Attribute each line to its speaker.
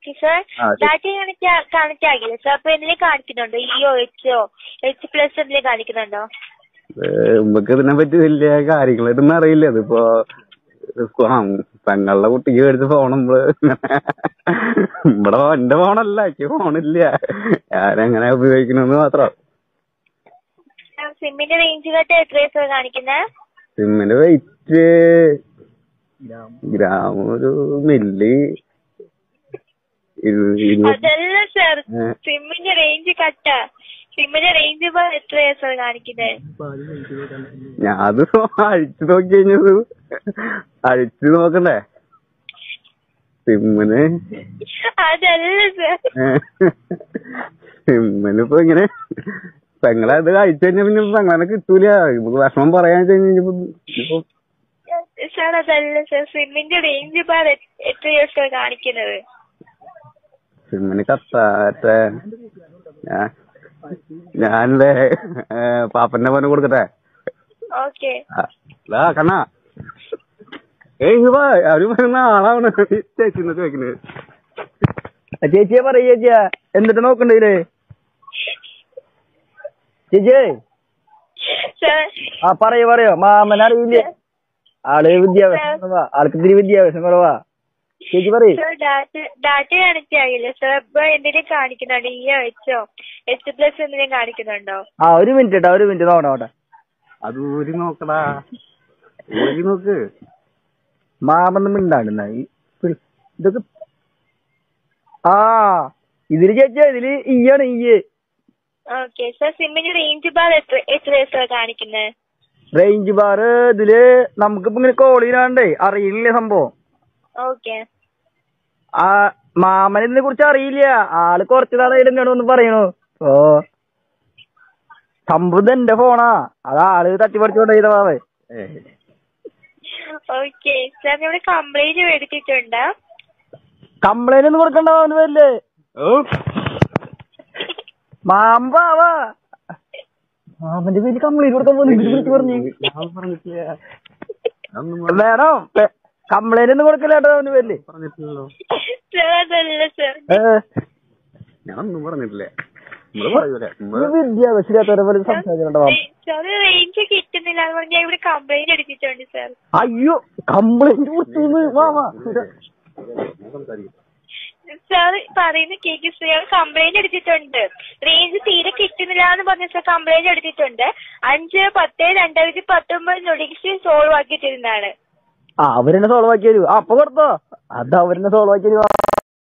Speaker 1: Okay sir
Speaker 2: ആ, ശരി.
Speaker 1: Data connect connect ആകില്ല സർ അപ്പൊ എന്തെങ്കിലും കാണിക്കുന്നുണ്ടോ ഇഒ എച്ചോ എച്ച് പ്ലസ് എന്തെങ്കിലും കാണിക്കുന്നുണ്ടോ
Speaker 2: നമുക്ക് ഇതിനെ പറ്റി വലിയ കാര്യങ്ങളായിട്ടൊന്നും അറിയില്ല ഇതിപ്പോ സ്കൂ- ആ, പെങ്ങളുടെ കുട്ടിക്ക് മേടിച്ച ഫോൺ നമ്മള് ഇവിടെ എന്റെ ഫോണല്ല എനിക്ക് ഫോണില്ല ഞാനെങ്ങനെ ഉപയോഗിക്കണമെന്ന് മാത്രം
Speaker 1: സർ സിമ്മിന്റെ റേഞ്ച് കട്ട് എത്രയാ സർ കാണിക്കുന്നത്
Speaker 2: സിമ്മിന്റെ വെയിറ്റ് ഗ്രാം ഒരു മില്ലി ഇരു- ഇരുപത്
Speaker 1: അതല്ല സർ
Speaker 2: ഏ.
Speaker 1: സിമ്മിന്റെ റേഞ്ച് കട്ട സിമ്മിന്റെ റേഞ്ച് ഇപ്പൊ എത്രയാ സർ കാണിക്കുന്നത്
Speaker 2: ഞാൻ അത് അഴിച്ചു നോക്കി കഴിഞ്ഞത് അഴിച്ചു നോക്കണ്ടേ സിമ്മിന്
Speaker 1: അതല്ല സർ
Speaker 2: സിമ്മിനിപ്പോ ഇങ്ങനെ പെങ്ങളെ അത് അഴിച്ചു കഴിഞ്ഞാ പിന്നെ പെങ്ങളെ കിട്ടൂല നമുക്ക് വിഷമം പറയാൻ വെച്ച് കഴിഞ്ഞപ്പോ ഇപ്പൊ
Speaker 1: സർ അതല്ല സർ സിമ്മിന്റെ റേഞ്ച് ഇപ്പൊ അത് എത്രയാ സർ കാണിക്കുന്നത്
Speaker 2: സിമ്മിന് കത്ത മറ്റേ ഞാൻ ഞാനില്ലേ ഏ, പാപ്പന്റെ മോനെ കൊടുക്കട്ടെ
Speaker 1: ഓക്കെ
Speaker 2: ആ, ദാ കണ്ണാ ഏയ് ഇങ്ങ് വാ അവര് വരുന്ന ആളാണ് ചേച്ചിന്ന് ചോദിക്കുന്നത്
Speaker 3: ആ, ചേച്ചിയെ പറയ ചേച്ചിയാ എന്നിട്ട് നോക്കണ്ടേ ചേച്ചിയേ
Speaker 1: സർ
Speaker 3: ആ പറയോ പറയോ മാമൻ അറിയില്ലേ ആള് വിദ്യാഭ്യാസം കുറവാ ആൾക്ക് ഇത്തിരി വിദ്യാഭ്യാസം കുറവാ ചേച്ചി പറയ്
Speaker 1: സർ ഡാറ്റ ഡാറ്റ കണക്ട് ആകില്ല സർ ഇപ്പൊ എന്തെങ്കിലും കാണിക്കുന്നുണ്ടോ ഇഒ എച്ചോ എച്ച് പ്ലസ് എന്തെങ്കിലും കാണിക്കുന്നുണ്ടോ
Speaker 3: ആ ഒരു മിനിറ്റ് കേട്ടോ ഒരു മിനിറ്റ് നോക്കട്ടെ നോട്ടെ
Speaker 2: അത് ഊരി നോക്കടാ ഊരി നോക്ക്
Speaker 3: മാമൊന്നും മിണ്ടാണ്ടിരുന്ന ഈ പിൾ- ഇതൊക്കെ ആ ഇതില് ചേച്ചിയാ ഇതില് ഈയാണ് ഈയ്
Speaker 1: ഓക്കെ സർ സിമ്മിന്റെ റേഞ്ച് ബാർ എത്ര എത്രയാ സർ കാണിക്കുന്നത്
Speaker 3: റേഞ്ച് ബാർ ഇതില് നമുക്കിപ്പോ ഇങ്ങനെ കോൾ ചെയ്യാണ്ടേ അറിയില്ലേ സംഭവം
Speaker 1: ഓക്കെ
Speaker 3: ആ മാമൻ ഇതിനെ കുറിച്ച് അറിയില്ല ആള് കുറച്ച് നാളായിട്ട് എന്നോട് ഒന്ന് പറയണു ഓ സംഭവം ഇത് എന്റെ ഫോണാ അത് ആള് തട്ടിപ്പറിച്ചോണ്ട് ചെയ്ത മാമേ
Speaker 2: ഏയ്.
Speaker 1: ഓക്കെ സർ നമ്മുടെ കംപ്ലൈന്റ് എടുത്തിട്ടുണ്ട്
Speaker 3: കംപ്ലൈന്റ് ഒന്നും കൊടുക്കണ്ട അവന് വരില്ലേ
Speaker 2: ഓ
Speaker 3: മാമ്പാവാ മാമന്റെ പേര് കംപ്ലൈന്റ് കൊടുക്കാൻ പോകുന്നു ഇതിനെ കുറിച്ച് പറഞ്ഞു
Speaker 2: ഞാൻ പറഞ്ഞിട്ടില്ല അതൊന്നും
Speaker 3: വേണം കംപ്ലൈന്റ് ഒന്നും കൊടുക്കില്ല കേട്ടോ അവന് പേരില്
Speaker 2: പറഞ്ഞിട്ടില്ലല്ലോ
Speaker 1: സർ അതല്ല സർ
Speaker 3: ഏ,
Speaker 2: ഞാനൊന്നും പറഞ്ഞിട്ടില്ല നമ്മള് പറയൂല
Speaker 3: ഈ
Speaker 2: നമ്മള്
Speaker 3: വിദ്യാഭ്യാസമില്ലാത്തവരെ പോലെ സംസാരിക്കണ്ട മാമ
Speaker 1: സർ റേഞ്ച് കിട്ടുന്നില്ല എന്ന് പറഞ്ഞാൽ ഇവിടെ കംപ്ലൈന്റ് എടുത്തിട്ടുണ്ട് സർ
Speaker 3: അയ്യോ കംപ്ലൈന്റ് കൊടുത്തു മാമ
Speaker 2: ഞാൻ സംസാരിക്കും
Speaker 1: സാർ പറയുന്ന കേക്ക് സാർ കംപ്ലൈന്റ് എടുത്തിട്ടുണ്ട് റേഞ്ച് തീരെ കിട്ടുന്നില്ല എന്ന് പറഞ്ഞ സാർ കംപ്ലൈന്റ് എടുത്തിട്ടുണ്ട് അഞ്ച് പത്ത് രണ്ടായിരത്തി പത്തൊമ്പത് നോട്ടിഫിക്കേഷൻ സോൾവ് ആക്കി തരുന്നതാണ്
Speaker 3: ആ അവരെന്നെ സോൾവ് ആക്കി തരൂ ആ, അപ്പൊ കൊടുത്തോ അത് അവരെന്നെ സോൾവ് ആക്കി തരൂ